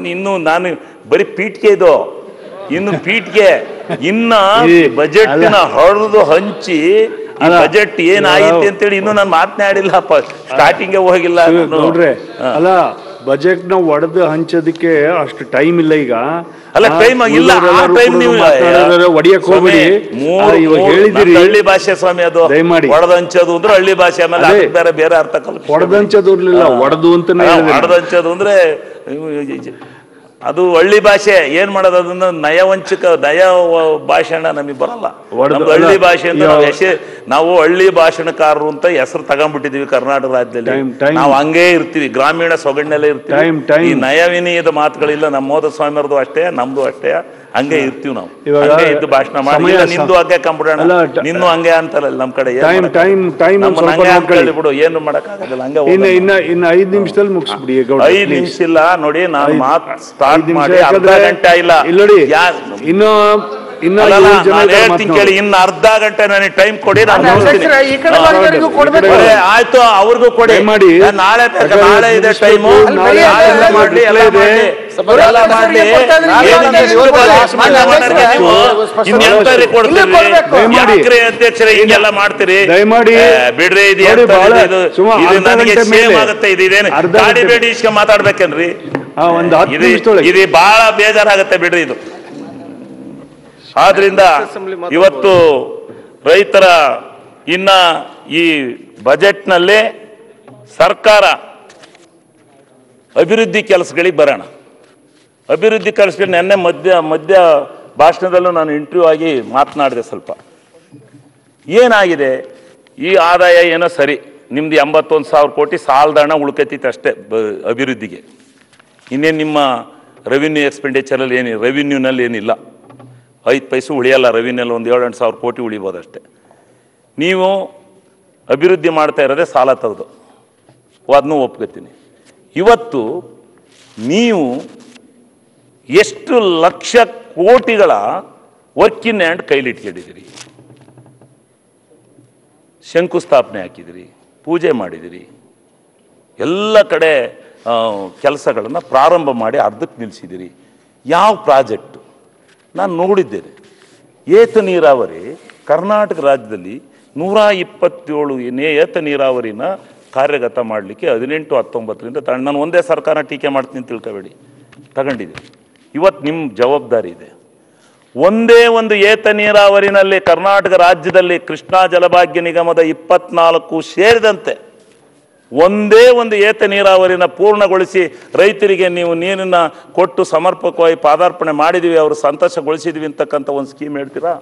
ಇನ್ನು ನಾನು ಬರೀ ಪೀಠ್ಗೆ ಇದು ಇನ್ನು ಪೀಠ್ಗೆ ಇನ್ನ ಈ ಬಜೆಟ್ ನ ಅಲ್ಲ. ಹೊಡೆದು ಹಂಚಿ ಅಲ್ಲ. ಬಜೆಟ್ ಏನಾಯ್ತು ಅಂತೇಳಿ ಇನ್ನು ನಾನು ಮಾತನಾಡಿಲ್ಲಪ್ಪ ಸ್ಟಾರ್ಟಿಂಗ್ ಹೋಗಿಲ್ಲ ನಾನು. ನೋಡ್ರೆ ಹಾ. ಅಲ್ಲ ಬಜೆಟ್ ನ ಒಡೆದು ಹಂಚೋದಕ್ಕೆ ಅಷ್ಟು ಟೈಮ್ ಇಲ್ಲ ಈಗ ಅಲ್ಲ ಆ, ಟೈಮ್ ಇಲ್ಲ ಆ ಉಳಿದವರೆಲ್ಲರೂ ಟೈಮ್ ಕೂಡ ನೀವು ಮಾತಾಡೋದ್ರೆ ಒಡೆಯಕ್ ಹೋಗ್ಬೇಡಿ ಸ್ವಾಮಿ, ಮೂರು- ಆ, ಇವಾಗ ಮೂರು- ಹೇಳಿದಿರಿ ನಮ್ದು ಹಳ್ಳಿ ಭಾಷೆ ಸ್ವಾಮಿ ಅದು ದಯಮಾಡಿ. ಹೊಡೆದಂಚೋದು ಅಂದ್ರೆ ಹಳ್ಳಿ ಭಾಷೆ ಆಮೇಲೆ ಅದೇ. ಅದಕ್ಕೆ ಬೇರೆ ಬೇರೆ ಅರ್ಥ ಕಲ್ಪಿಸಿ ಒಡೆದಂಚದು ಇರ್ಲಿಲ್ಲ ಒಡೆದು ಅಂತಾನೆ ಹೇಳಿದೆ. ಹೊಡೆದಂಚೋದು ಅಂದ್ರೆ ಇವು- ಅದು ಹಳ್ಳಿ ಭಾಷೆ ಏನ್ ಮಾಡೋದು ಅದನ್ನ ನಯವಂಚಕ ನಯ ವ- ಭಾಷಣ ನಮಗೆ ಬರಲ್ಲ ಹೊಡೆದು- ನಮ್ದು ಹಳ್ಳಿ ಅಲ್ಲ, ಭಾಷೆ ಅಂತ ನಾವು ಯಾವ- ಹೆಸೆ ನಾವು ಹಳ್ಳಿ ಭಾಷಣಕಾರರು ಅಂತ ಹೆಸರು ತಗೊಂಡ್ಬಿಟ್ಟಿದೀವಿ ಕರ್ನಾಟಕ ರಾಜ್ಯದಲ್ಲಿ Time, time. ನಾವು ಹಂಗೇ ಇರ್ತೀವಿ ಗ್ರಾಮೀಣ ಸೊಗಡಿನಲ್ಲೇ ಇರ್ತೀವಿ Time, time. ಈ ನಯವಿನಯದ ಮಾತುಗಳಿಲ್ಲ ನಮ್ಮ ಮೋದ ಸ್ವಾಮಿಯರ್ದು ಅಷ್ಟೇ ನಮ್ದು ಅಷ್ಟೇ ಹಂಗೆ ಇರ್ತೀವಿ ನಾವು ಇವಾಗ ಹಂಗೆ ಇದ್ದು ಭಾಷಣ ಮಾಡಿ ಸಮಯ ಇಲ್ಲ ಸ- ನಿಂದು ಹಂಗೆ ಕಂಬಿಡೋಣ ಅಲ್ಲ, ಟ- ನಿನ್ನು ಹಂಗೆ ಅಂತಾರಲ್ಲ ನಮ್ ಕಡೆ ಏನ್ Time, ಮಾಡಕ್ಕಾಗಲ್ಲ. time, time ಒಂದ್ ನಮ್ಮನ್ನ ಸ್ವಲ್ಪ ಹಂಗೆ ನೋಡ್ಕೊಳ್ಳಿ. ಅಂತೇಳಿ ಬಿಡು ಏನು ಮಾಡಕ್ಕಾಗಲ್ಲ ಹಂಗೆ ಇನ್ನ ಹೋಗೋಣ. ಇನ್ನ ಇನ್ನ ಐದ್ ನಿಮಿಷದಲ್ಲಿ ಮುಗಿಸ್ಬಿಡಿ ಗೌಡ ಐದ್ ನಿಮಿಷ ಇಲ್ಲ ನೋಡಿ ನಾನು ಐದ್- ಮಾತ್ ಐದ್ ಸ್ಟಾರ್ಟ್ ನಿಮಿಷ ಮಾಡಿ ಅರ್ಧ ಯಾಕಂದ್ರೆ ಗಂಟೆ ಇಲ್ಲ ಇಲ್ಲಿ ನೋಡಿ ಯಾ- ಇನ್ನು ಇನ್ನು ಅಲ್ಲಲ್ಲ, ಏಳು ಜನ ನಾನ್ ಇದ್ದಾರೆ ಹೇಳ್ತೀನಿ ಮಾತ್ನಾಡಿ. ಕೇಳಿ ಇನ್ನು ಅರ್ಧ ಗಂಟೆ ನನಗೆ ಟೈಮ್ ಕೊಡಿ ನಾನು ನೋಡ್ತೀನಿ ಅಧ್ಯಕ್ಷರೇ, ಈ ಕಡೆ ವರ್ಗದವರಿಗೂ ಕೊಡ್ಬೇಕು. ಈ ಕಡೆ ಅರೆ, ಆಯ್ತು ಅವ್ರಿಗೂ ಕೊಡಿ ದಯಮಾಡಿ. ನಾನ್ ನಾಳೆ ಬೇಕಾ? ಯಾಕಂದ್ರೆ ನಾಳೆ ಇದೆ ಮುಗಿಸ್ಬೇಕು, ಟೈಮು ನಾಳೆ ನಾಳೆ ಎಲ್ಲ ಎಲ್ಲ ಮಾಡ್ಲಿ ಎಲ್ಲ ಇದೆ. ಮಾಡ್ಲಿ ಎಲ್ಲ ಮಾಡ್ಲಿ ಸಭೆಗೆ ಕೊಡ್ತಾ ಇದ್ರೆ ಏನು ಇವತ್ತು ನೆಕ್ಸ್ಟ್ ಇವತ್ತು ಬರೋ ಲಾಸ್ಟ್ ಮಾನ್ಯ ಮಾಡಿ ಮಾಡೋರಿಗೆ ಅಧ್ಯಕ್ಷರೇ, ನೀವು ಸ್ಪಷ್ಟ ಇನ್ನೆಂತವ್ರಿಗೆ ಇಲ್ಲೇ ಕೊಡ್ತೀರಿ ಕೊಡ್ಬೇಕು. ದಯಮಾಡಿ. ಯಾಕ್ರಿ ಅಧ್ಯಕ್ಷರೇ ಹಿಂಗೆಲ್ಲ ಮಾಡ್ತೀರಿ ದಯಮಾಡಿ. ಏ, ಬಿಡ್ರಿ ಇದು ನೋಡಿ, ಎಂತದು ಬಹಳ ಇದು ಸುಮಾರು ಇದು ಅರ್ಧ ನನಗೆ ಗಂಟೆ ಸೇಮ್ ಮೇಲೆ. ಆಗುತ್ತೆ ಇದು ಇದೇನು ಅರ್ಧ ಗಾಡಿ ಗಂಟೆ. ಬೇಡಿ ಇಸ್ಕ ಮಾತಾಡ್ಬೇಕೇನ್ರಿ ಆ, ಒಂದು ಹತ್ತು ಇದು ನಿಮಿಷದೊಳಗೆ ಇದು ಬಹಳ ಬೇಜಾರಾಗುತ್ತೆ ಬಿಡ್ರಿ ಇದು ಆದ್ರಿಂದ ಇವತ್ತು ರೈತರ ಇನ್ನ ಈ ಬಜೆಟ್ನಲ್ಲಿ ಸರ್ಕಾರ ಅಭಿವೃದ್ಧಿ ಕೆಲಸಗಳಿಗೆ ಬರೋಣ ಅಭಿವೃದ್ಧಿ ಕೆಲಸಗಳು ನೆನ್ನೆ ಮಧ್ಯ ಮಧ್ಯ ಭಾಷಣದಲ್ಲೂ ನಾನು ಇಂಟರ್ವ್ಯೂ ಆಗಿ ಮಾತನಾಡಿದೆ ಸ್ವಲ್ಪ ಏನಾಗಿದೆ ಈ ಆದಾಯ ಏನೋ ಸರಿ ನಿಮ್ದು ಎಂಬತ್ತೊಂದು ಸಾವಿರ ಕೋಟಿ ಸಾಲದ ಹಣ ಉಳ್ಕೈತಿತ್ತು ಅಷ್ಟೇ ಬ ಅಭಿವೃದ್ಧಿಗೆ ಇನ್ನೇನು ನಿಮ್ಮ ರೆವಿನ್ಯೂ ಎಕ್ಸ್ಪೆಂಡಿಚರಲ್ಲಿ ಏನಿ ರೆವಿನ್ಯೂನಲ್ಲಿ ಏನಿಲ್ಲ ಐದು ಪೈಸೆ ಉಳಿಯಲ್ಲ ರೆವಿನ್ಯೂಲ್ಲಿ ಒಂದು ಏಳು ಎಂಟು ಸಾವಿರ ಕೋಟಿ ಉಳಿಬೋದು ಅಷ್ಟೇ ನೀವು ಅಭಿವೃದ್ಧಿ ಮಾಡ್ತಾ ಇರೋದೇ ಸಾಲ ತೆಗೆದು ಅದನ್ನೂ ಒಪ್ಕೋತೀನಿ ಇವತ್ತು ನೀವು ಎಷ್ಟು ಲಕ್ಷ ಕೋಟಿಗಳ ವರ್ಕ್ ಇನ್ ಹ್ಯಾಂಡ್ ಕೈಲಿಟ್ಕೊಂಡಿದ್ದೀರಿ ಶಂಕುಸ್ಥಾಪನೆ ಹಾಕಿದಿರಿ ಪೂಜೆ ಮಾಡಿದಿರಿ ಎಲ್ಲ ಕಡೆ ಕೆಲಸಗಳನ್ನು ಪ್ರಾರಂಭ ಮಾಡಿ ಅರ್ಧಕ್ಕೆ ನಿಲ್ಲಿಸಿದಿರಿ ಯಾವ ಪ್ರಾಜೆಕ್ಟು ನಾನು ನೋಡಿದ್ದೇನೆ ಏತ ನೀರಾವರಿ ಕರ್ನಾಟಕ ರಾಜ್ಯದಲ್ಲಿ ನೂರ ಇಪ್ಪತ್ತೇಳು ನೇ ಏತ ನೀರಾವರಿನ ಕಾರ್ಯಗತ ಮಾಡಲಿಕ್ಕೆ ಹದಿನೆಂಟು ಹತ್ತೊಂಬತ್ತರಿಂದ ತಗೊಂಡು ನಾನು ಒಂದೇ ಸರ್ಕಾರ ಟೀಕೆ ಮಾಡ್ತೀನಿ ಅಂತ ತಿಳ್ಕೊಬೇಡಿ ತಗೊಂಡಿದ್ದೀನಿ ಇವತ್ತು ನಿಮ್ಮ ಜವಾಬ್ದಾರಿ ಇದೆ ಒಂದೇ ಒಂದು ಏತ ನೀರಾವರಿನಲ್ಲಿ ಕರ್ನಾಟಕ ರಾಜ್ಯದಲ್ಲಿ ಕೃಷ್ಣಾ ಜಲಭಾಗ್ಯ ನಿಗಮದ ಇಪ್ಪತ್ನಾಲ್ಕು ಸೇರಿದಂತೆ ಒಂದೇ ಒಂದು ಏತ ನೀರಾವರಿನ ಪೂರ್ಣಗೊಳಿಸಿ ರೈತರಿಗೆ ನೀವು ನೀರನ್ನ ಕೊಟ್ಟು ಸಮರ್ಪಕವಾಗಿ ಪಾದಾರ್ಪಣೆ ಮಾಡಿದೀವಿ ಅವರು ಸಂತೋಷಗೊಳಿಸಿದ್ವಿ ಅಂತಕ್ಕಂಥ ಒಂದು ಸ್ಕೀಮ್ ಹೇಳ್ತೀರಾ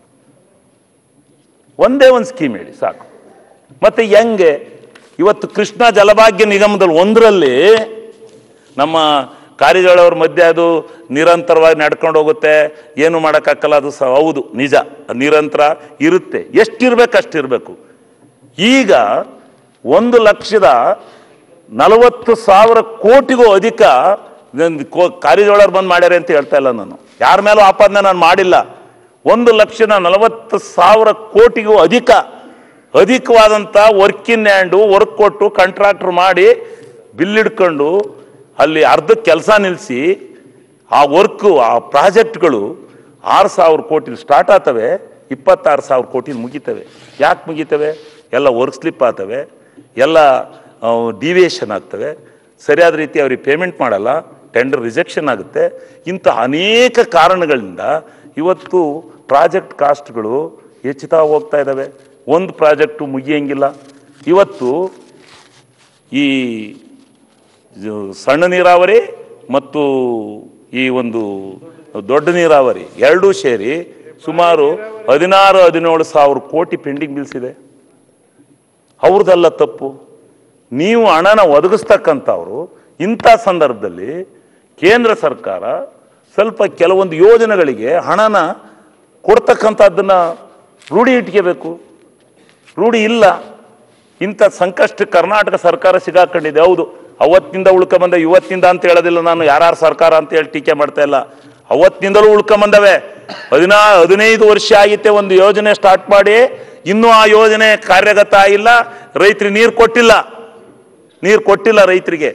ಒಂದೇ ಒಂದು ಸ್ಕೀಮ್ ಹೇಳಿ ಸಾಕು ಮತ್ತೆ ಹೆಂಗೆ ಇವತ್ತು ಕೃಷ್ಣ ಜಲಭಾಗ್ಯ ನಿಗಮದಲ್ಲಿ ಒಂದರಲ್ಲಿ ನಮ್ಮ ಕಾರಿಗಳವ್ರ ಮಧ್ಯೆ ಅದು ನಿರಂತರವಾಗಿ ನಡ್ಕೊಂಡು ಹೋಗುತ್ತೆ ಏನು ಮಾಡೋಕ್ಕಾಗಲ್ಲ ಅದು ಸ ಹೌದು ನಿಜ ನಿರಂತರ ಇರುತ್ತೆ ಎಷ್ಟಿರ್ಬೇಕು ಅಷ್ಟಿರಬೇಕು ಈಗ ಒಂದು ಲಕ್ಷದ ನಲವತ್ತು ಸಾವಿರ ಕೋಟಿಗೂ ಅಧಿಕ ಕಾರಿಜೋಳರು ಬಂದು ಮಾಡ್ಯಾರ ಅಂತ ಹೇಳ್ತಾ ಇಲ್ಲ ನಾನು ಯಾರ ಮೇಲೂ ಆಪಾದನೆ ನಾನು ಮಾಡಿಲ್ಲ ಒಂದು ಲಕ್ಷದ ನಲವತ್ತು ಸಾವಿರ ಕೋಟಿಗೂ ಅಧಿಕ ಅಧಿಕವಾದಂಥ ವರ್ಕ್ ಇನ್ ಹ್ಯಾಂಡು ವರ್ಕ್ ಕೊಟ್ಟು ಕಾಂಟ್ರಾಕ್ಟ್ರ್ ಮಾಡಿ ಬಿಲ್ ಹಿಡ್ಕೊಂಡು ಅಲ್ಲಿ ಅರ್ಧ ಕೆಲಸ ನಿಲ್ಲಿಸಿ ಆ ವರ್ಕು ಆ ಪ್ರಾಜೆಕ್ಟ್ಗಳು ಆರು ಸಾವಿರ ಕೋಟಿ ಸ್ಟಾರ್ಟ್ ಆಗ್ತವೆ ಇಪ್ಪತ್ತಾರು ಸಾವಿರ ಕೋಟಿ ಮುಗಿತವೆ ಯಾಕೆ ಮುಗಿತವೆ ಎಲ್ಲ ವರ್ಕ್ ಸ್ಲಿಪ್ ಆಗ್ತವೆ ಎಲ್ಲ ಡಿವಿಯೇಷನ್ ಆಗ್ತವೆ ಸರಿಯಾದ ರೀತಿ ಅವ್ರಿಗೆ ಪೇಮೆಂಟ್ ಮಾಡಲ್ಲ ಟೆಂಡರ್ ರಿಜೆಕ್ಷನ್ ಆಗುತ್ತೆ ಇಂಥ ಅನೇಕ ಕಾರಣಗಳಿಂದ ಇವತ್ತು ಪ್ರಾಜೆಕ್ಟ್ ಕಾಸ್ಟ್ಗಳು ಹೆಚ್ಚುತ್ತಾ ಹೋಗ್ತಾ ಇದ್ದಾವೆ ಒಂದು ಪ್ರಾಜೆಕ್ಟು ಮುಗಿಯಂಗಿಲ್ಲ ಇವತ್ತು ಈ ಇದು ಸಣ್ಣ ನೀರಾವರಿ ಮತ್ತು ಈ ಒಂದು ದೊಡ್ಡ ನೀರಾವರಿ ಎರಡೂ ಸೇರಿ ಸುಮಾರು ಹದಿನಾರು ಹದಿನೇಳು ಸಾವಿರ ಕೋಟಿ ಪೆಂಡಿಂಗ್ ಬಿಲ್ಸ್ ಇದೆ ಅವ್ರದ್ದೆಲ್ಲ ತಪ್ಪು ನೀವು ಹಣನ ಒದಗಿಸ್ತಕ್ಕಂಥವ್ರು ಇಂಥ ಸಂದರ್ಭದಲ್ಲಿ ಕೇಂದ್ರ ಸರ್ಕಾರ ಸ್ವಲ್ಪ ಕೆಲವೊಂದು ಯೋಜನೆಗಳಿಗೆ ಹಣನ ಕೊಡ್ತಕ್ಕಂಥದ್ದನ್ನ ರೂಢಿ ಇಟ್ಕೋಬೇಕು ರೂಢಿ ಇಲ್ಲ ಇಂಥ ಸಂಕಷ್ಟ ಕರ್ನಾಟಕ ಸರ್ಕಾರ ಸಿಗಾಕೊಂಡಿದೆ ಹೌದು ಅವತ್ತಿಂದ ಉಳ್ಕೊಂಬಂದ ಇವತ್ತಿಂದ ಅಂತ ಹೇಳೋದಿಲ್ಲ ನಾನು ಯಾರ್ಯಾರ ಸರ್ಕಾರ ಅಂತ ಹೇಳಿ ಟೀಕೆ ಮಾಡ್ತಾ ಇಲ್ಲ ಅವತ್ತಿನಿಂದಲೂ ಉಳ್ಕೊಂಬಂದವೆ ಹದಿನಾ ಹದಿನೈದು ವರ್ಷ ಆಗಿತ್ತೆ ಒಂದು ಯೋಜನೆ ಸ್ಟಾರ್ಟ್ ಮಾಡಿ ಇನ್ನೂ ಆ ಯೋಜನೆ ಕಾರ್ಯಗತ ಆಗಿಲ್ಲ ರೈತರಿಗೆ ನೀರು ಕೊಟ್ಟಿಲ್ಲ ನೀರು ಕೊಟ್ಟಿಲ್ಲ ರೈತರಿಗೆ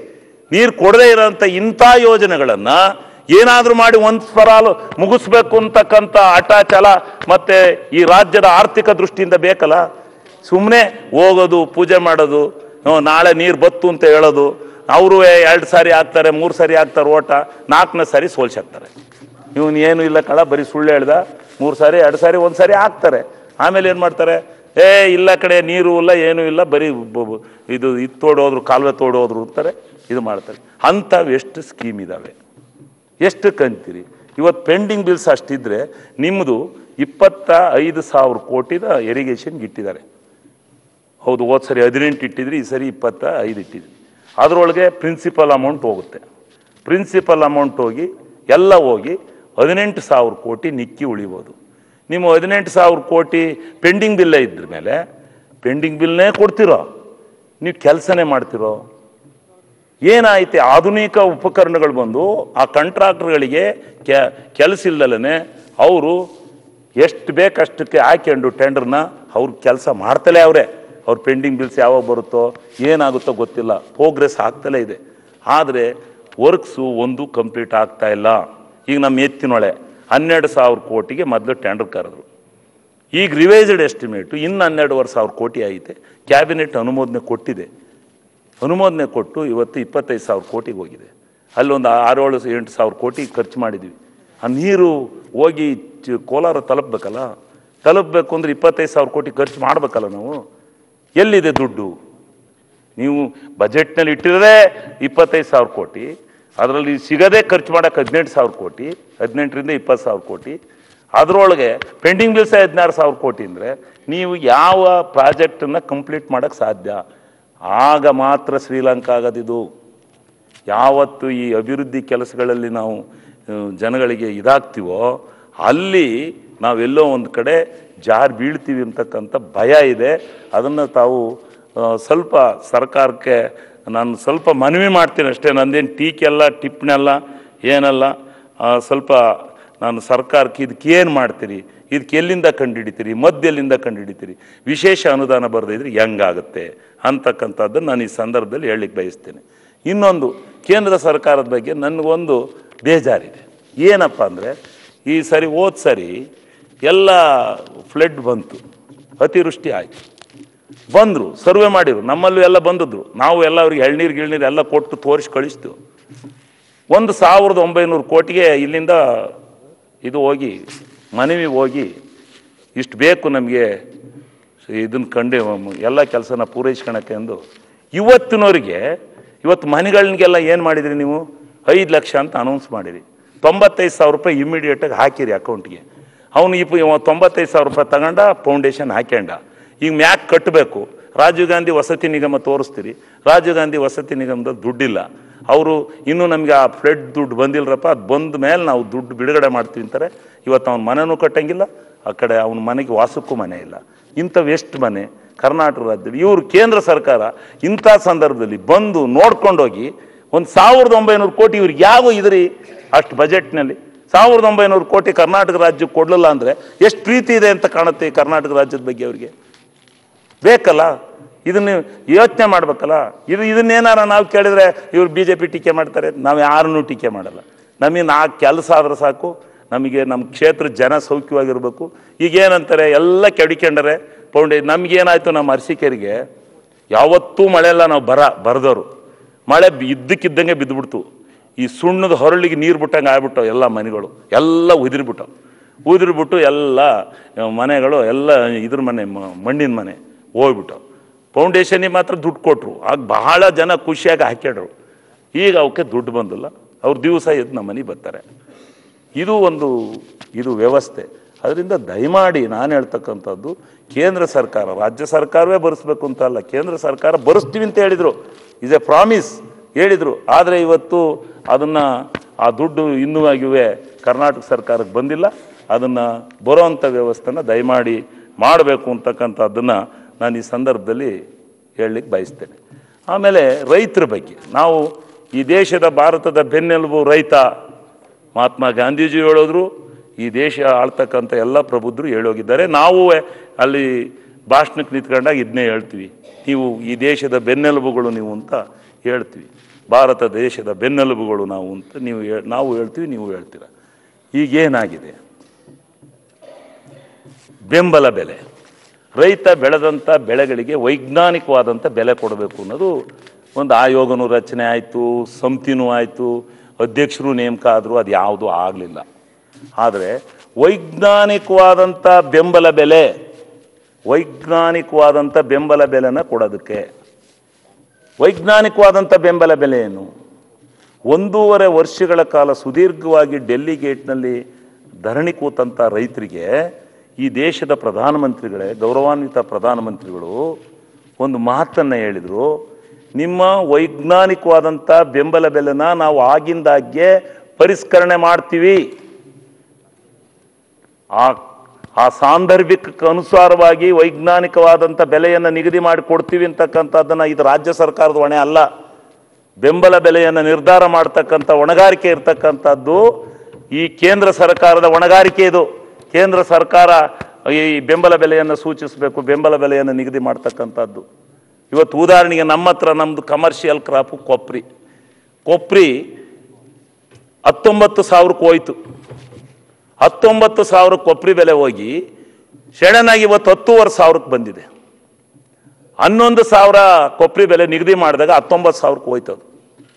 ನೀರು ಕೊಡದೇ ಇರೋಂಥ ಇಂಥ ಯೋಜನೆಗಳನ್ನು ಏನಾದರೂ ಮಾಡಿ ಒಂದು ಸ್ವರಾಲು ಮುಗಿಸ್ಬೇಕು ಅಂತಕ್ಕಂಥ ಹಠ ಛಲ ಮತ್ತೆ ಈ ರಾಜ್ಯದ ಆರ್ಥಿಕ ದೃಷ್ಟಿಯಿಂದ ಬೇಕಲ್ಲ ಸುಮ್ಮನೆ ಹೋಗೋದು ಪೂಜೆ ಮಾಡೋದು ಹ್ಞೂ, ನಾಳೆ ನೀರು ಬತ್ತು ಅಂತ ಹೇಳೋದು ಅವರು ಎರಡು ಸಾರಿ ಹಾಕ್ತಾರೆ ಮೂರು ಸಾರಿ ಹಾಕ್ತಾರೆ ಓಟ ನಾಲ್ಕನೇ ಸಾರಿ ಸೋಲ್ಸಾಕ್ತಾರೆ ಇವನು ಏನು ಇಲ್ಲ ಕಳ ಬರೀ ಸುಳ್ಳು ಹೇಳ್ದ ಮೂರು ಸಾರಿ ಎರಡು ಸಾರಿ ಒಂದು ಸಾರಿ ಹಾಕ್ತಾರೆ ಆಮೇಲೆ ಏನು ಮಾಡ್ತಾರೆ ಏ ಇಲ್ಲ ಕಡೆ ನೀರು ಇಲ್ಲ ಏನೂ ಇಲ್ಲ ಬರೀ ಬ- ಬ- ಇದು ಇದು ತೋಡೋದ್ರು ಕಾಲುವೆ ತೋಡೋದ್ರು ಅಂತಾರೆ ಇದು ಮಾಡ್ತಾರೆ ಅಂಥವು ಎಷ್ಟು ಸ್ಕೀಮ್ ಇದ್ದಾವೆ ಎಷ್ಟು ಕಂತೀರಿ ಇವತ್ತು ಪೆಂಡಿಂಗ್ ಬಿಲ್ಸ್ ಅಷ್ಟಿದ್ರೆ ನಿಮ್ಮದು ಇಪ್ಪತ್ತ ಐದು ಸಾವಿರ ಕೋಟಿದ ಇರಿಗೇಷನ್ಗೆ ಇಟ್ಟಿದ್ದಾರೆ ಹೌದು ಹೋದ ಸರಿ ಹದಿನೆಂಟು ಇಟ್ಟಿದ್ರಿ ಈ ಸರಿ ಇಪ್ಪತ್ತ ಐದು ಇಟ್ಟಿದ್ರಿ ಅದರೊಳಗೆ ಪ್ರಿನ್ಸಿಪಲ್ ಅಮೌಂಟ್ ಹೋಗುತ್ತೆ ಪ್ರಿನ್ಸಿಪಲ್ ಅಮೌಂಟ್ ಹೋಗಿ ಎಲ್ಲ ಹೋಗಿ ಹದಿನೆಂಟು ಸಾವಿರ ಕೋಟಿ ನಿಕ್ಕಿ ಉಳಿಬೋದು ನಿಮ್ಮ ಹದಿನೆಂಟು ಸಾವಿರ ಕೋಟಿ ಪೆಂಡಿಂಗ್ ಬಿಲ್ಲೇ ಇದ್ರ ಮೇಲೆ ಪೆಂಡಿಂಗ್ ಬಿಲ್ನೇ ಕೊಡ್ತಿರೋ ನೀವು ಕೆಲಸನೇ ಮಾಡ್ತಿರೋ ಏನಾಯ್ತು ಆಧುನಿಕ ಉಪಕರಣಗಳು ಬಂದು ಆ ಕಾಂಟ್ರಾಕ್ಟರ್ಗಳಿಗೆ ಕೆಲಸ ಇಲ್ದಲೇ ಅವರು ಎಷ್ಟು ಬೇಕಷ್ಟಕ್ಕೆ ಹಾಕ್ಕೊಂಡು ಟೆಂಡರ್ನ ಅವ್ರು ಕೆಲಸ ಮಾಡ್ತಲೇ ಅವರೇ ಅವ್ರ ಪೆಂಡಿಂಗ್ ಬಿಲ್ಸ್ ಯಾವಾಗ ಬರುತ್ತೋ ಏನಾಗುತ್ತೋ ಗೊತ್ತಿಲ್ಲ ಪ್ರೋಗ್ರೆಸ್ ಆಗ್ತಲೇ ಇದೆ ಆದರೆ ವರ್ಕ್ಸು ಒಂದು ಕಂಪ್ಲೀಟ್ ಆಗ್ತಾ ಇಲ್ಲ ಈಗ ನಮ್ಮ ಎತ್ತಿನೊಳೆ ಹನ್ನೆರಡು ಸಾವಿರ ಕೋಟಿಗೆ ಮೊದಲು ಟೆಂಡರ್ ಕರೆದ್ರು ಈಗ ರಿವೈಸ್ಡ್ ಎಸ್ಟಿಮೇಟು ಇನ್ನು ಹನ್ನೆರಡುವರೆ ಸಾವಿರ ಕೋಟಿ ಐತೆ ಕ್ಯಾಬಿನೆಟ್ ಅನುಮೋದನೆ ಕೊಟ್ಟಿದೆ ಅನುಮೋದನೆ ಕೊಟ್ಟು ಇವತ್ತು ಇಪ್ಪತ್ತೈದು ಸಾವಿರ ಕೋಟಿಗೆ ಹೋಗಿದೆ ಅಲ್ಲೊಂದು ಆರೇಳು ಎಂಟು ಸಾವಿರ ಕೋಟಿ ಖರ್ಚು ಮಾಡಿದ್ವಿ ಆ ನೀರು ಹೋಗಿ ಚ- ಕೋಲಾರ ತಲುಪಬೇಕಲ್ಲ ತಲುಪಬೇಕು ಅಂದ್ರೆ ಇಪ್ಪತ್ತೈದು ಸಾವಿರ ಕೋಟಿ ಖರ್ಚು ಮಾಡಬೇಕಲ್ಲ ನಾವು ಎಲ್ಲಿದೆ ದುಡ್ಡು ನೀವು ಬಜೆಟ್ನಲ್ಲಿ ಇಟ್ಟಿರೋದೇ ಇಪ್ಪತ್ತೈದು ಸಾವಿರ ಕೋಟಿ ಅದರಲ್ಲಿ ಸಿಗದೆ ಖರ್ಚು ಮಾಡೋಕೆ ಹದಿನೆಂಟು ಸಾವಿರ ಕೋಟಿ ಹದಿನೆಂಟರಿಂದ ಇಪ್ಪತ್ತು ಸಾವಿರ ಕೋಟಿ ಅದರೊಳಗೆ ಪೆಂಡಿಂಗ್ ಬಿಲ್ಸೇ ಹದಿನಾರು ಸಾವಿರ ಕೋಟಿ ಅಂದರೆ ನೀವು ಯಾವ ಪ್ರಾಜೆಕ್ಟನ್ನು ಕಂಪ್ಲೀಟ್ ಮಾಡೋಕ್ಕೆ ಸಾಧ್ಯ ಆಗ ಮಾತ್ರ ಶ್ರೀಲಂಕಾ ಆಗೋದಿದು ಯಾವತ್ತು ಈ ಅಭಿವೃದ್ಧಿ ಕೆಲಸಗಳಲ್ಲಿ ನಾವು ಆ, ಜನಗಳಿಗೆ ಇದಾಗ್ತೀವೋ ಅಲ್ಲಿ ನಾವೆಲ್ಲೋ ಒಂದು ಕಡೆ ಜಾರು ಬೀಳ್ತೀವಿ ಅಂತಕ್ಕಂಥ ಭಯ ಇದೆ ಅದನ್ನು ತಾವು ಆ, ಸ್ವಲ್ಪ ಸರ್ಕಾರಕ್ಕೆ ನಾನು ಸ್ವಲ್ಪ ಮನವಿ ಮಾಡ್ತೀನಿ ಅಷ್ಟೇ ನಂದೇನು ಟೀಕೆಲ್ಲ ಟಿಪ್ಪಣೆಲ್ಲ ಏನಲ್ಲ ಆ, ಸ್ವಲ್ಪ ನಾನು ಸರ್ಕಾರಕ್ಕೆ ಇದಕ್ಕೆ ಏನು ಮಾಡ್ತೀರಿ ಇದಕ್ಕೆ ಎಲ್ಲಿಂದ ಕಂಡುಹಿಡಿತೀರಿ ಮದ್ದು ಎಲ್ಲಿಂದ ಕಂಡುಹಿಡಿತೀರಿ ವಿಶೇಷ ಅನುದಾನ ಬರದಿದ್ರೆ ಹೆಂಗಾಗುತ್ತೆ ಅಂತಕ್ಕಂಥದ್ದನ್ನು ನಾನು ಈ ಸಂದರ್ಭದಲ್ಲಿ ಹೇಳಲಿಕ್ಕೆ ಬಯಸ್ತೇನೆ ಇನ್ನೊಂದು ಕೇಂದ್ರ ಸರ್ಕಾರದ ಬಗ್ಗೆ ನನಗೊಂದು ಬೇಜಾರಿದೆ ಏನಪ್ಪ ಅಂದರೆ ಈ ಸರಿ ಹೋದ ಸರಿ ಎಲ್ಲ ಫ್ಲಡ್ ಬಂತು ಅತಿವೃಷ್ಟಿ ಆಯಿತು ಬಂದರು ಸರ್ವೆ ಮಾಡಿರು ನಮ್ಮಲ್ಲೂ ಎಲ್ಲ ಬಂದಿದ್ರು ನಾವು ಎಲ್ಲ ಅವ್ರಿಗೆ ಎಳ್ನೀರು ಗಿಳ್ನೀರು ಎಲ್ಲ ಕೊಟ್ಟು ತೋರಿಸಿ ಕಳಿಸ್ತು ಒಂದು ಸಾವಿರದ ಒಂಬೈನೂರು ಕೋಟಿಗೆ ಇಲ್ಲಿಂದ ಇದು ಹೋಗಿ ಮನವಿ ಹೋಗಿ ಇಷ್ಟು ಬೇಕು ನಮಗೆ ಇದನ್ನು ಕಂಡು ಎಲ್ಲ ಕೆಲಸನ ಪೂರೈಸ್ಕೊಳಕ್ಕೆ ಎಂದು ಇವತ್ತಿನವರಿಗೆ ಇವತ್ತು ಮನೆಗಳಿಗೆಲ್ಲ ಏನು ಮಾಡಿದ್ರಿ ನೀವು ಐದು ಲಕ್ಷ ಅಂತ ಅನೌನ್ಸ್ ಮಾಡಿರಿ ತೊಂಬತ್ತೈದು ಸಾವಿರ ರೂಪಾಯಿ ಇಮಿಡಿಯೇಟಾಗಿ ಹಾಕಿರಿ ಅಕೌಂಟ್ಗೆ ಅವನು ಇಪ್ಪ ಇವ ತೊಂಬತ್ತೈದು ಸಾವಿರ ರೂಪಾಯಿ ತಗೊಂಡ ಫೌಂಡೇಶನ್ ಹಾಕ್ಯಂಡ ಈಗ ಮ್ಯಾಕ್ ಕಟ್ಟಬೇಕು ರಾಜೀವ್ ಗಾಂಧಿ ವಸತಿ ನಿಗಮ ತೋರಿಸ್ತೀರಿ ರಾಜೀವ್ ಗಾಂಧಿ ವಸತಿ ನಿಗಮದಲ್ಲಿ ದುಡ್ಡಿಲ್ಲ ಅವರು ಇನ್ನೂ ನಮಗೆ ಆ ಫ್ಲಡ್ ದುಡ್ಡು ಬಂದಿಲ್ಲರಪ್ಪ ಅದು ಬಂದ ಮೇಲೆ ನಾವು ದುಡ್ಡು ಬಿಡುಗಡೆ ಮಾಡ್ತೀವಿ ಅಂತಾರೆ ಇವತ್ತು ಅವ್ನ ಮನೆನೂ ಕಟ್ಟಂಗಿಲ್ಲ ಆ ಕಡೆ ಅವನ ಮನೆಗೆ ವಾಸಕ್ಕೂ ಮನೆ ಇಲ್ಲ ಇಂಥವು ಎಷ್ಟು ಮನೆ ಕರ್ನಾಟಕ ರಾಜ್ಯದಲ್ಲಿ ಇವರು ಕೇಂದ್ರ ಸರ್ಕಾರ ಇಂಥ ಸಂದರ್ಭದಲ್ಲಿ ಬಂದು ನೋಡ್ಕೊಂಡೋಗಿ ಒಂದು ಸಾವಿರದ ಒಂಬೈನೂರು ಕೋಟಿ ಇವ್ರಿಗೆ ಯಾವ ಇದ್ರಿ ಅಷ್ಟು ಬಜೆಟ್ನಲ್ಲಿ ಸಾವಿರದ ಒಂಬೈನೂರು ಕೋಟಿ ಕರ್ನಾಟಕ ರಾಜ್ಯಕ್ಕೆ ಕೊಡಲಿಲ್ಲ ಅಂದರೆ ಎಷ್ಟು ಪ್ರೀತಿ ಇದೆ ಅಂತ ಕಾಣುತ್ತೆ ಈ ಕರ್ನಾಟಕ ರಾಜ್ಯದ ಬಗ್ಗೆ ಅವರಿಗೆ ಬೇಕಲ್ಲ ಇದನ್ನು ಯೋಚನೆ ಮಾಡ್ಬೇಕಲ್ಲ ಇದು ಇದನ್ನೇನಾರ ನಾವು ಕೇಳಿದ್ರೆ ಇವ್ರು ಬಿ ಜೆ ಪಿ ಟೀಕೆ ಮಾಡ್ತಾರೆ ನಾವು ಯಾರನ್ನೂ ಟೀಕೆ ಮಾಡಲ್ಲ ನಮಗೆ ನಾ ಕೆಲಸ ಆದ್ರೆ ಸಾಕು ನಮಗೆ ನಮ್ಮ ಕ್ಷೇತ್ರ ಜನ ಸೌಖ್ಯವಾಗಿರ್ಬೇಕು ಈಗ ಏನಂತಾರೆ ಎಲ್ಲ ಕೆಡಿಕೊಂಡರೆ ಪೌಂಡೇ ನಮಗೇನಾಯ್ತು ನಮ್ಮ ಅರಸಿಕೆರಿಗೆ ಯಾವತ್ತೂ ಮಳೆ ಎಲ್ಲ ನಾವು ಬರ ಬರದವರು ಮಳೆ ಬಿ- ಇದ್ದಕ್ಕಿದ್ದಂಗೆ ಬಿದ್ದುಬಿಡ್ತು ಈ ಸುಣ್ಣದ ಹೊರಳಿಗೆ ನೀರು ಬಿಟ್ಟಂಗೆ ಆಗ್ಬಿಟ್ಟು ಎಲ್ಲ ಮನೆಗಳು ಎಲ್ಲ ಉದಿರ್ಬಿಟ್ಟು ಉದಿರ್ಬಿಟ್ಟು ಎಲ್ಲ ಆ, ಮನೆಗಳು ಎಲ್ಲ ಇದ್ರ ಮನೆ ಮ- ಮಣ್ಣಿನ ಮನೆ ಹೋಗ್ಬಿಟ್ಟು ಫೌಂಡೇಶನಿಗೆ ಮಾತ್ರ ದುಡ್ಡು ಕೊಟ್ಟರು ಆಗ ಬಹಳ ಜನ ಖುಷಿಯಾಗಿ ಹಾಕ್ಯಾಡ್ರು ಈಗ ಅವಕ್ಕೆ ದುಡ್ಡು ಬಂದಿಲ್ಲ ಅವ್ರು ದಿವಸ ಎದ್ದು ನಮ್ಮ ಮನೆಗೆ ಬರ್ತಾರೆ ಇದು ಒಂದು ಇದು ವ್ಯವಸ್ಥೆ ಅದರಿಂದ ದಯಮಾಡಿ ನಾನು ಹೇಳ್ತಕ್ಕಂಥದ್ದು ಕೇಂದ್ರ ಸರ್ಕಾರ ರಾಜ್ಯ ಸರ್ಕಾರವೇ ಭರಿಸ್ಬೇಕು ಅಂತ ಅಲ್ಲ ಕೇಂದ್ರ ಸರ್ಕಾರ ಭರಿಸ್ತೀವಿ ಅಂತ ಹೇಳಿದರು ಇಸ್ ಎ ಪ್ರಾಮಿಸ್ ಹೇಳಿದರು ಆದರೆ ಇವತ್ತು ಅದನ್ನು ಆ ದುಡ್ಡು ಇನ್ನೂ ಆಗಿವೆ ಕರ್ನಾಟಕ ಸರ್ಕಾರಕ್ಕೆ ಬಂದಿಲ್ಲ ಅದನ್ನು ಬರೋವಂಥ ವ್ಯವಸ್ಥೆನ ದಯಮಾಡಿ ಮಾಡಬೇಕು ಅಂತಕ್ಕಂಥದ್ದನ್ನು ನಾನು ಈ ಸಂದರ್ಭದಲ್ಲಿ ಹೇಳಲಿಕ್ಕೆ ಬಯಸ್ತೇನೆ ಆಮೇಲೆ ರೈತರ ಬಗ್ಗೆ ನಾವು ಈ ದೇಶದ ಭಾರತದ ಬೆನ್ನೆಲುಬು ರೈತ ಮಹಾತ್ಮ ಗಾಂಧೀಜಿ ಹೇಳೋದ್ರು ಈ ದೇಶ ಆಳ್ತಕ್ಕಂಥ ಎಲ್ಲ ಪ್ರಬುದ್ಧರು ಹೇಳೋಗಿದ್ದಾರೆ ನಾವು ಅಲ್ಲಿ ಭಾಷಣಕ್ಕೆ ನಿಂತ್ಕೊಂಡಾಗ ಇದನ್ನೇ ಹೇಳ್ತೀವಿ ನೀವು ಈ ದೇಶದ ಬೆನ್ನೆಲುಬುಗಳು ನೀವು ಅಂತ ಹೇಳ್ತೀವಿ ಭಾರತ ದೇಶದ ಬೆನ್ನೆಲುಬುಗಳು ನಾವು ಅಂತ ನೀವು ಹೇಳ್- ನಾವು ಹೇಳ್ತೀವಿ ನೀವು ಹೇಳ್ತೀರ ಈಗೇನಾಗಿದೆ ಬೆಂಬಲ ಬೆಲೆ ರೈತ ಬೆಳೆದಂಥ ಬೆಳೆಗಳಿಗೆ ವೈಜ್ಞಾನಿಕವಾದಂಥ ಬೆಲೆ ಕೊಡಬೇಕು ಅನ್ನೋದು ಒಂದು ಆಯೋಗನೂ ರಚನೆ ಆಯಿತು ಸಮಿತಿನೂ ಆಯಿತು ಅಧ್ಯಕ್ಷರು ನೇಮಕ ಆದರೂ ಅದು ಯಾವುದೂ ಆಗಲಿಲ್ಲ ಆದರೆ ವೈಜ್ಞಾನಿಕವಾದಂಥ ಬೆಂಬಲ ಬೆಲೆ ವೈಜ್ಞಾನಿಕವಾದಂಥ ಬೆಂಬಲ ಬೆಲೆನ ಕೊಡೋದಕ್ಕೆ ವೈಜ್ಞಾನಿಕವಾದಂಥ ಬೆಂಬಲ ಬೆಲೆ ಏನು ಒಂದೂವರೆ ವರ್ಷಗಳ ಕಾಲ ಸುದೀರ್ಘವಾಗಿ ಡೆಲ್ಲಿ ಗೇಟ್ನಲ್ಲಿ ಧರಣಿ ಕೂತಂಥ ರೈತರಿಗೆ ಈ ದೇಶದ ಪ್ರಧಾನಮಂತ್ರಿಗಳೇ ಗೌರವಾನ್ವಿತ ಪ್ರಧಾನಮಂತ್ರಿಗಳು ಒಂದು ಮಾತನ್ನು ಹೇಳಿದರು ನಿಮ್ಮ ವೈಜ್ಞಾನಿಕವಾದಂಥ ಬೆಂಬಲ ಬೆಲೆನ ನಾವು ಆಗಿಂದಾಗ್ಗೆ ಪರಿಷ್ಕರಣೆ ಮಾಡ್ತೀವಿ ಆ ಆ ಸಾಂದರ್ಭಿಕಕ್ಕೆ ಅನುಸಾರವಾಗಿ ವೈಜ್ಞಾನಿಕವಾದಂಥ ಬೆಲೆಯನ್ನು ನಿಗದಿ ಮಾಡಿ ಕೊಡ್ತೀವಿ ಅಂತಕ್ಕಂಥದ್ದನ್ನು ಇದು ರಾಜ್ಯ ಸರ್ಕಾರದ ಹೊಣೆ ಅಲ್ಲ ಬೆಂಬಲ ಬೆಲೆಯನ್ನು ನಿರ್ಧಾರ ಮಾಡ್ತಕ್ಕಂಥ ಹೊಣೆಗಾರಿಕೆ ಇರ್ತಕ್ಕಂಥದ್ದು ಈ ಕೇಂದ್ರ ಸರ್ಕಾರದ ಹೊಣೆಗಾರಿಕೆ ಇದು ಕೇಂದ್ರ ಸರ್ಕಾರ ಈ ಬೆಂಬಲ ಬೆಲೆಯನ್ನು ಸೂಚಿಸಬೇಕು ಬೆಂಬಲ ಬೆಲೆಯನ್ನು ನಿಗದಿ ಮಾಡ್ತಕ್ಕಂಥದ್ದು ಇವತ್ತು ಉದಾಹರಣೆಗೆ ನಮ್ಮ ಹತ್ರ ನಮ್ಮದು ಕಮರ್ಷಿಯಲ್ ಕ್ರಾಪು ಕೊಪ್ರಿ ಕೊಪ್ರಿ ಹತ್ತೊಂಬತ್ತು ಸಾವಿರಕ್ಕೆ ಹೋಯ್ತು ಹತ್ತೊಂಬತ್ತು ಸಾವಿರ ಕೊಪ್ರಿ ಬೆಲೆ ಹೋಗಿ ಸಡನ್ನಾಗಿ ಇವತ್ತು ಹತ್ತೂವರೆ ಸಾವಿರಕ್ಕೆ ಬಂದಿದೆ ಹನ್ನೊಂದು ಸಾವಿರ ಕೊಪ್ರಿ ಬೆಲೆ ನಿಗದಿ ಮಾಡಿದಾಗ ಹತ್ತೊಂಬತ್ತು ಸಾವಿರಕ್ಕೆ ಹೋಯ್ತು ಅದು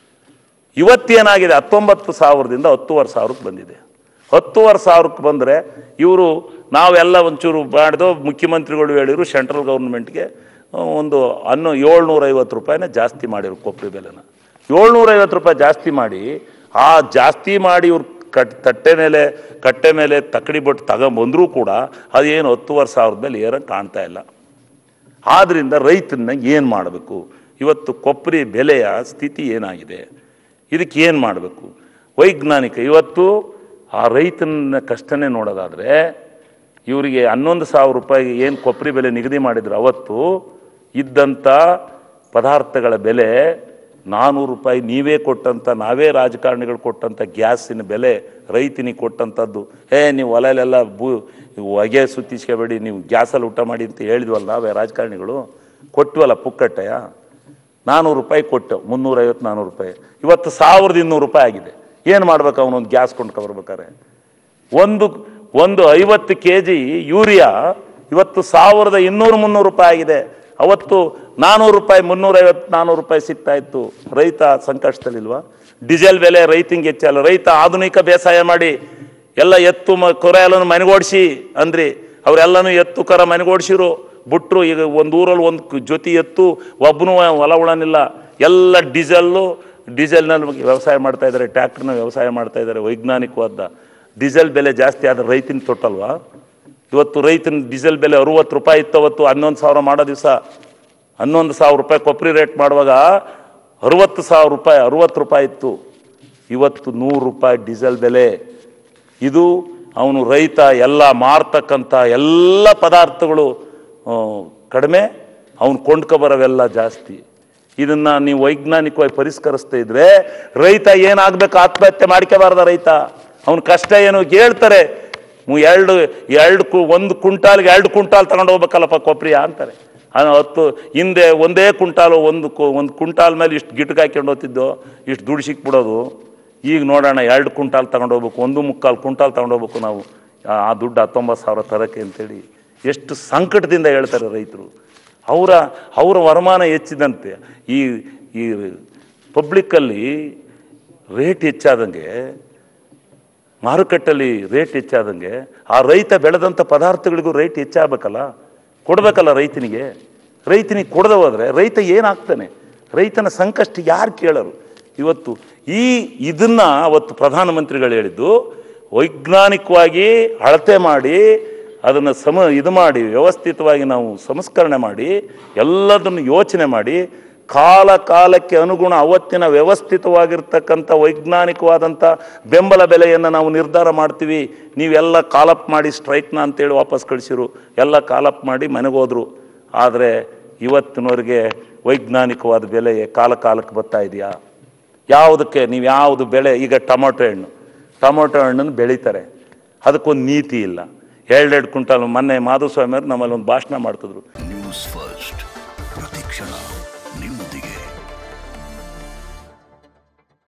ಇವತ್ತೇನಾಗಿದೆ ಹತ್ತೊಂಬತ್ತು ಸಾವಿರದಿಂದ ಹತ್ತುವರೆ ಸಾವಿರಕ್ಕೆ ಬಂದಿದೆ ಹತ್ತುವರೆ ಸಾವಿರಕ್ಕೆ ಬಂದರೆ ಇವರು ನಾವೆಲ್ಲ ಒಂಚೂರು ಮಾಡಿದೋ ಮುಖ್ಯಮಂತ್ರಿಗಳು ಹೇಳಿದ್ರು ಸೆಂಟ್ರಲ್ ಗೌರ್ಮೆಂಟ್ಗೆ ಒಂದು ಹನ್ನೊ ಏಳ್ನೂರೈವತ್ತು ರೂಪಾಯಿನ ಜಾಸ್ತಿ ಮಾಡಿರು ಕೊಬ್ಬರಿ ಬೆಲೆನ ಏಳ್ನೂರೈವತ್ತು ರೂಪಾಯಿ ಜಾಸ್ತಿ ಮಾಡಿ ಆ ಜಾಸ್ತಿ ಮಾಡಿ ಇವ್ರು ಕಟ್ ತಟ್ಟೆ ಮೇಲೆ ಕಟ್ಟೆ ಮೇಲೆ ತಕ್ಕಡಿ ಬಟ್ಟು ತಗೊಂಬಂದರೂ ಕೂಡ ಅದೇನು ಹತ್ತುವರೆ ಸಾವಿರದ ಮೇಲೆ ಏರಂಗೆ ಕಾಣ್ತಾ ಇಲ್ಲ ಆದ್ದರಿಂದ ರೈತನ ಏನು ಮಾಡಬೇಕು ಇವತ್ತು ಕೊಬ್ಬರಿ ಬೆಲೆಯ ಸ್ಥಿತಿ ಏನಾಗಿದೆ ಇದಕ್ಕೆ ಏನು ಮಾಡಬೇಕು ವೈಜ್ಞಾನಿಕ ಇವತ್ತು ಆ ರೈತನ ಕಷ್ಟನೇ ನೋಡೋದಾದರೆ ಇವರಿಗೆ ಹನ್ನೊಂದು ಸಾವಿರ ರೂಪಾಯಿ ಏನು ಕೊಬ್ಬರಿ ಬೆಲೆ ನಿಗದಿ ಮಾಡಿದ್ರು ಅವತ್ತು ಇದ್ದಂಥ ಪದಾರ್ಥಗಳ ಬೆಲೆ ನಾನ್ನೂರು ರೂಪಾಯಿ ನೀವೇ ಕೊಟ್ಟಂಥ ನಾವೇ ರಾಜಕಾರಣಿಗಳು ಕೊಟ್ಟಂಥ ಗ್ಯಾಸಿನ ಬೆಲೆ ರೈತನಿಗೆ ಕೊಟ್ಟಂಥದ್ದು ಹೇ ನೀವು ಒಲೆಯಲ್ಲೆಲ್ಲ ಬೂ ಹೊಗೆ ಸುತ್ತಿಸ್ಕೋಬೇಡಿ ನೀವು ಗ್ಯಾಸಲ್ಲಿ ಊಟ ಮಾಡಿ ಅಂತ ಹೇಳಿದ್ವಲ್ಲ ನಾವೇ ರಾಜಕಾರಣಿಗಳು ಕೊಟ್ವಲ್ಲ ಪುಕ್ಕಟ್ಟೆಯ ನಾನ್ನೂರು ರೂಪಾಯಿ ಕೊಟ್ಟು ಮುನ್ನೂರೈವತ್ತು ನಾನ್ನೂರು ರೂಪಾಯಿ ಇವತ್ತು ಸಾವಿರದ ಇನ್ನೂರು ರೂಪಾಯಿ ಆಗಿದೆ ಏನು ಮಾಡ್ಬೇಕು ಅವನೊಂದು ಗ್ಯಾಸ್ ಕೊಂಡ್ಕೊಬರ್ಬೇಕಾರೆ ಒಂದು ಒಂದು ಐವತ್ತು ಕೆ ಜಿ ಯೂರಿಯಾ ಇವತ್ತು ಸಾವಿರದ ಇನ್ನೂರು ಮುನ್ನೂರು ರೂಪಾಯಿ ಆಗಿದೆ ಅವತ್ತು ನಾನ್ನೂರು ರೂಪಾಯಿ ಮುನ್ನೂರೈವತ್ತು ನಾನ್ನೂರು ರೂಪಾಯಿ ಸಿಗ್ತಾ ಇತ್ತು ರೈತ ಸಂಕಷ್ಟದಲ್ಲಿಲ್ವಾ ಡೀಸೆಲ್ ಬೆಲೆ ರೈತಿಂಗ್ ಹೆಚ್ಚಲ್ಲ ರೈತ ಆಧುನಿಕ ಬೇಸಾಯ ಮಾಡಿ ಎಲ್ಲ ಎತ್ತು ಮ ಕೊರ ಎಲ್ಲನೂ ಮನೆಗೋಡಿಸಿ ಅಂದ್ರಿ ಅವರೆಲ್ಲನೂ ಎತ್ತು ಕರ ಮನೆಗೋಡಿಸಿರು ಬಿಟ್ರು ಈಗ ಒಂದು ಊರಲ್ಲಿ ಒಂದು ಜೊತೆ ಎತ್ತು ಒಬ್ಬನು ಹೊಲ ಉಳನಿಲ್ಲ ಎಲ್ಲ ಡೀಸೆಲ್ಲು ಡೀಸೆಲ್ನಲ್ಲಿ ವ್ಯವಸಾಯ ಮಾಡ್ತಾ ಇದ್ದಾರೆ ಟ್ಯಾಕ್ಟ್ರನ್ನ ವ್ಯವಸಾಯ ಮಾಡ್ತಾ ಇದ್ದಾರೆ ವೈಜ್ಞಾನಿಕವಾದ ಡೀಸೆಲ್ ಬೆಲೆ ಜಾಸ್ತಿ ಆದರೆ ರೈತನ ತೊಟ್ಟಲ್ವಾ ಇವತ್ತು ರೈತನ ಡೀಸೆಲ್ ಬೆಲೆ ಅರುವತ್ತು ರೂಪಾಯಿ ಇತ್ತು ಅವತ್ತು ಹನ್ನೊಂದು ಸಾವಿರ ಮಾಡೋ ದಿವಸ ಹನ್ನೊಂದು ಸಾವಿರ ರೂಪಾಯಿ ಕೊಬ್ಬರಿ ರೇಟ್ ಮಾಡುವಾಗ ಅರುವತ್ತು ಸಾವಿರ ರೂಪಾಯಿ ಅರುವತ್ತು ರೂಪಾಯಿ ಇತ್ತು ಇವತ್ತು ನೂರು ರೂಪಾಯಿ ಡೀಸೆಲ್ ಬೆಲೆ ಇದು ಅವನು ರೈತ ಎಲ್ಲ ಮಾರ್ತಕ್ಕಂಥ ಎಲ್ಲ ಪದಾರ್ಥಗಳು ಆ, ಕಡಿಮೆ ಅವನು ಕೊಂಡ್ಕೊಬರೋವೆಲ್ಲ ಜಾಸ್ತಿ ಇದನ್ನ ನೀವು ವೈಜ್ಞಾನಿಕವಾಗಿ ಪರಿಷ್ಕರಿಸ್ತಾ ಇದ್ರೆ ರೈತ ಏನಾಗಬೇಕು ಆತ್ಮಹತ್ಯೆ ಮಾಡ್ಕೋಬಾರ್ದ ರೈತ ಅವನ ಕಷ್ಟ ಏನು ಹೇಳ್ತಾರೆ ಮು- ಎರಡು ಎರಡು ಕು ಒಂದು ಕುಂಟಾಲ್ಗೆ ಎರಡು ಕುಂಟಾಲ್ ತಗೊಂಡು ಹೋಗ್ಬೇಕಲ್ಲಪ್ಪ ಕೊಪ್ರಿಯ ಅಂತಾರೆ ಆ ಹತ್ತು ಹಿಂದೆ ಒಂದೇ ಕುಂಟಾಲು ಒಂದು ಕು ಒಂದು ಕುಂಟಾಲ್ ಮೇಲೆ ಇಷ್ಟು ಗಿಟ್ಗೆ ಹಾಕ್ಕೊಂಡು ಹೋಗ್ತಿದ್ದೋ ಇಷ್ಟು ದುಡ್ಡು ಸಿಕ್ಬಿಡೋದು ಈಗ ನೋಡೋಣ ಎರಡು ಕುಂಟಾಲ್ ತಗೊಂಡು ಹೋಗ್ಬೇಕು ಒಂದು ಮುಕ್ಕಾಲು ಕುಂಟಾಲ್ ತಗೊಂಡು ಹೋಗ್ಬೇಕು ನಾವು ಆ- ಆ ದುಡ್ಡು ಹತ್ತೊಂಬತ್ತು ಸಾವಿರ ತರಕ್ಕೆ ಅಂತೇಳಿ ಎಷ್ಟು ಸಂಕಟದಿಂದ ಹೇಳ್ತಾರೆ ರೈತರು ಅವರ ಅವರ ವರಮಾನ ಹೆಚ್ಚಿದಂತೆ ಈ ಈ ಪಬ್ಲಿಕ್ಕಲ್ಲಿ ರೇಟ್ ಹೆಚ್ಚಾದಂಗೆ ಮಾರುಕಟ್ಟೆಯಲ್ಲಿ ರೇಟ್ ಹೆಚ್ಚಾದಂಗೆ ಆ ರೈತ ಬೆಳೆದಂಥ ಪದಾರ್ಥಗಳಿಗೂ ರೇಟ್ ಹೆಚ್ಚಾಗಬೇಕಲ್ಲ ಕೊಡಬೇಕಲ್ಲ ರೈತನಿಗೆ ರೈತನಿಗೆ ಕೊಡದೆ ಹೋದರೆ ರೈತ ಏನಾಗ್ತಾನೆ ರೈತನ ಸಂಕಷ್ಟ ಯಾರು ಕೇಳರು ಇವತ್ತು ಈ ಇದನ್ನ ಅವತ್ತು ಪ್ರಧಾನಮಂತ್ರಿಗಳು ಹೇಳಿದ್ದು ವೈಜ್ಞಾನಿಕವಾಗಿ ಅಳತೆ ಮಾಡಿ ಅದನ್ನು ಸಮ ಇದು ಮಾಡಿ ವ್ಯವಸ್ಥಿತವಾಗಿ ನಾವು ಸಂಸ್ಕರಣೆ ಮಾಡಿ ಎಲ್ಲದನ್ನು ಯೋಚನೆ ಮಾಡಿ ಕಾಲ ಕಾಲಕ್ಕೆ ಅನುಗುಣ ಅವತ್ತಿನ ವ್ಯವಸ್ಥಿತವಾಗಿರ್ತಕ್ಕಂಥ ವೈಜ್ಞಾನಿಕವಾದಂಥ ಬೆಂಬಲ ಬೆಲೆಯನ್ನು ನಾವು ನಿರ್ಧಾರ ಮಾಡ್ತೀವಿ ನೀವೆಲ್ಲ ಕಾಲಪ್ ಮಾಡಿ ಸ್ಟ್ರೈಕ್ನ ಅಂತೇಳಿ ವಾಪಸ್ ಕಳಿಸಿರು ಎಲ್ಲ ಕಾಲಪ್ ಮಾಡಿ ಮನೆಗೆ ಹೋದ್ರು ಆದರೆ ಇವತ್ತಿನವರೆಗೆ ವೈಜ್ಞಾನಿಕವಾದ ಬೆಲೆ ಕಾಲ ಕಾಲಕ್ಕೆ ಬರ್ತಾ ಇದೆಯಾ ಯಾವುದಕ್ಕೆ ನೀವು ಯಾವುದು ಬೆಳೆ ಈಗ ಟೊಮೊಟೊ ಹಣ್ಣು ಟೊಮೊಟೊ ಹಣ್ಣನ್ನು ಬೆಳೀತಾರೆ ಅದಕ್ಕೊಂದು ನೀತಿ ಇಲ್ಲ ಎರಡೆರಡು ಕ್ವಿಂಟಲ್ ಮೊನ್ನೆ ಮಾಧುಸ್ವಾಮಿ ಅವರು ನಮ್ಮಲ್ಲಿ ಒಂದು ಭಾಷಣ ಮಾಡ್ತಿದ್ರು ನ್ಯೂಸ್ ಫಸ್ಟ್